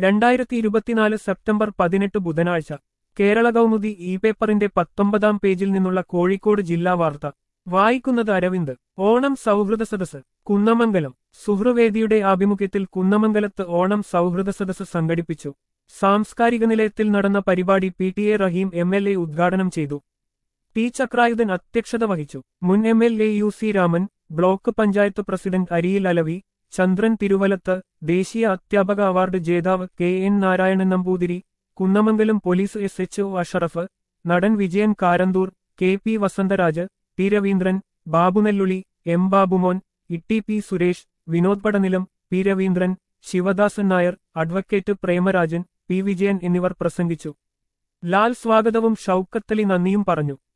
രണ്ടായിരത്തി ഇരുപത്തിനാല് സെപ്റ്റംബർ പതിനെട്ട് ബുധനാഴ്ച കേരള കൗമുദി ഇ പേപ്പറിന്റെ പത്തൊമ്പതാം പേജിൽ നിന്നുള്ള കോഴിക്കോട് ജില്ലാ വാർത്ത വായിക്കുന്നത് അരവിന്ദ് ഓണം സൗഹൃദ സദസ് കുന്നമംഗലം സുഹൃവേദിയുടെ ആഭിമുഖ്യത്തിൽ കുന്നമംഗലത്ത് ഓണം സൗഹൃദ സദസ് സംഘടിപ്പിച്ചു സാംസ്കാരിക നിലയത്തിൽ നടന്ന പരിപാടി P T A Rahim M L A ഉദ്ഘാടനം ചെയ്തു ടി ചക്രായുധൻ അധ്യക്ഷത വഹിച്ചു മുൻ M L A U C Raman block panchayat president Ariyil Alavi Chandran Thiruvalath ദേശീയ അധ്യാപക അവാർഡ് ജേതാവ് K N Narayanan Namboothiri Kunnamangalam police S H O Ashraf നടൻ Vijayan Karanthur K P Vasantharaj T Raveendran Babu Nelluli M Babumon Itty P Suresh Vinod Padanilam P Raveendran Sivadasan Nair advocate Premarajan P Vijayan എന്നിവർ പ്രസംഗിച്ചു ലാൽ സ്വാഗതവും ഷൌക്കത്തലി നന്ദിയും പറഞ്ഞു